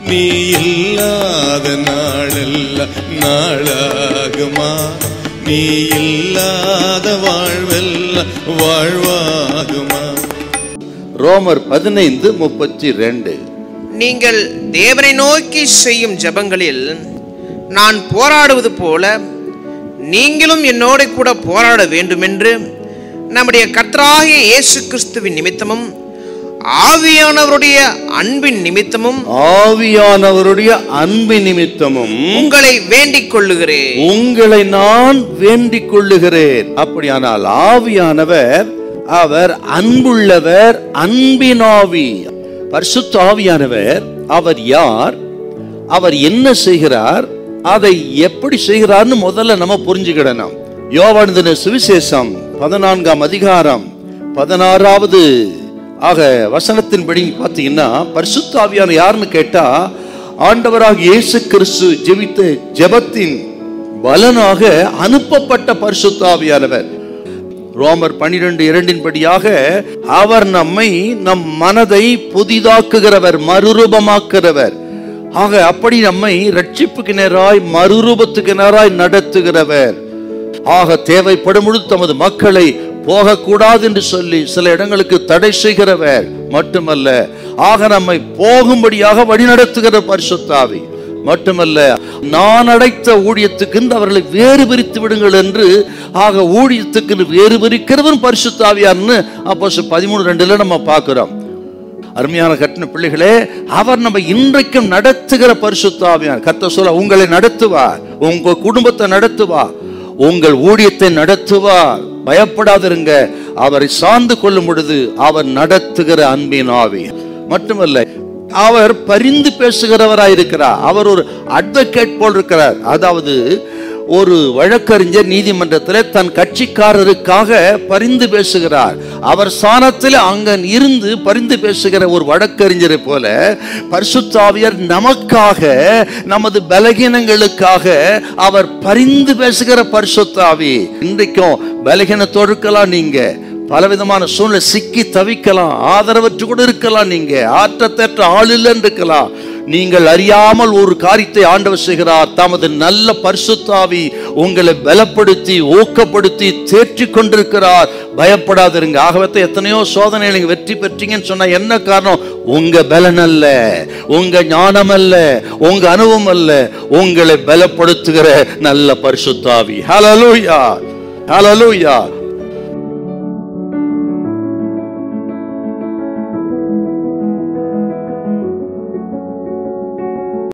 நீ இல்லாத நாளெல்லாம் நாளாகுமா நீ இல்லாத வாழ்வெல்லாம் வாழ்வாகுமா ரோமர் பதினைந்து முப்பத்தி ரெண்டு நீங்கள் தேவனை நோக்கி செய்யும் ஜெபங்களில் நான் போராடுவது போல நீங்களும் என்னோட கூட போராட வேண்டுமென்று நம்முடைய கர்த்தராகிய இயேசு கிறிஸ்துவின் நிமித்தமும் ஆவியானவருடைய அன்பின் நிமித்தமும் ஆவியானவருடைய அன்பு நிமித்தமும் உங்களை வேண்டிக் கொள்ளுகிறேன் உங்களை நான் வேண்டிக் கொள்ளுகிறேன் அப்படியானால் ஆவியானவர் அவர் அன்புள்ளவர் அன்பினாவி பரிசுத்த ஆவியானவர் அவர் யார் அவர் என்ன செய்கிறார் அதை எப்படி செய்கிறார்னு முதல்ல நம்ம புரிஞ்சுக்கிடணும் யோவானதின சுவிசேஷம் பதினான்காம் அதிகாரம் பதினாறாவது ஆக வசனத்தின்படி பார்த்தீங்கன்னா பரிசுத்த ஆவியான யாருன்னு கேட்டா ஆண்டவராக இயேசு கிறிஸ்து ஜெபித்த ஜெபத்தின் பலனாக அனுப்பப்பட்ட பரிசுத்த ஆவியானவர் ரோமர் பனிரெண்டு இரண்டின் படியாக அவர் நம்மை நம் மனதை புதிதாக்குகிறவர் மறுரூபமாக்குகிறவர் ஆக அப்படி நம்மை ரட்சிப்புக்கு நேராய் மறுரூபத்துக்கு நேராய் நடத்துகிறவர் ஆக தேவைப்படும் பொழுது தமது மக்களை போகக்கூடாது என்று சொல்லி சில இடங்களுக்கு தடை செய்கிறவர் மட்டுமல்ல ஆக நம்மை போகும்படியாக வழிநடத்துகிற பரிசுத்தாவி மட்டுமல்ல நான் அடைத்த ஊழியத்துக்கு அவர்களை வேறு பிரித்து விடுங்கள் என்று ஆக ஊழியத்துக்கு வேறு பிரிக்கிறவன் பரிசுத்தாவியார்னு அப்போ பதிமூணு ரெண்டுல நம்ம பார்க்கிறோம் அருமையான கட்டின பிள்ளைகளே அவர் நம்ம இன்றைக்கும் நடத்துகிற பரிசுத்தாவியார் கத்த சொல்ல உங்களை நடத்துவார் உங்க குடும்பத்தை நடத்துவார் உங்கள் ஊழியத்தை நடத்துவார் பயப்படாதிருங்க அவரை சார்ந்து கொள்ளும் பொழுது அவர் நடத்துகிற அன்பின் ஆவி மட்டுமல்ல அவர் பரிந்து பேசுகிறவராய் இருக்கிறார் அவர் ஒரு அட்வொகேட் போல் இருக்கிறார் அதாவது ஒரு வழக்கறிஞர் நீதிமன்றத்தில் தன் கட்சிக்காரருக்காக பரிந்து பேசுகிறார் அவர் சாணத்தில் அங்க இருந்து பரிந்து பேசுகிற ஒரு வழக்கறிஞரை போல பரிசுத்தாவியர் நமக்காக நமது பலகீனங்களுக்காக அவர் பரிந்து பேசுகிற பரிசுத்தாவி இன்றைக்கும் பலகீனத்தோடு இருக்கலாம் நீங்க பலவிதமான சூழ்நிலை சிக்கி தவிக்கலாம் ஆதரவற்று கூட இருக்கலாம் நீங்க ஆற்றத்தற்ற ஆள் இல்லைன்னு இருக்கலாம் நீங்கள் அறியாமல் ஒரு காரியத்தை ஆண்டவர் செய்கிறார் தமது நல்ல பரிசுத்தாவி உங்களை பலப்படுத்தி ஊக்கப்படுத்தி தேற்றி கொண்டிருக்கிறார் பயப்படாதிருங்க ஆகவே எத்தனையோ சோதனைகள் நீங்க வெற்றி பெற்றீங்கன்னு சொன்னா என்ன காரணம் உங்க பலன் அல்ல உங்க ஞானம் அல்ல உங்க அனுபவம் அல்ல உங்களை பலப்படுத்துகிற நல்ல பரிசுத்தாவி ஹalleluya ஹalleluya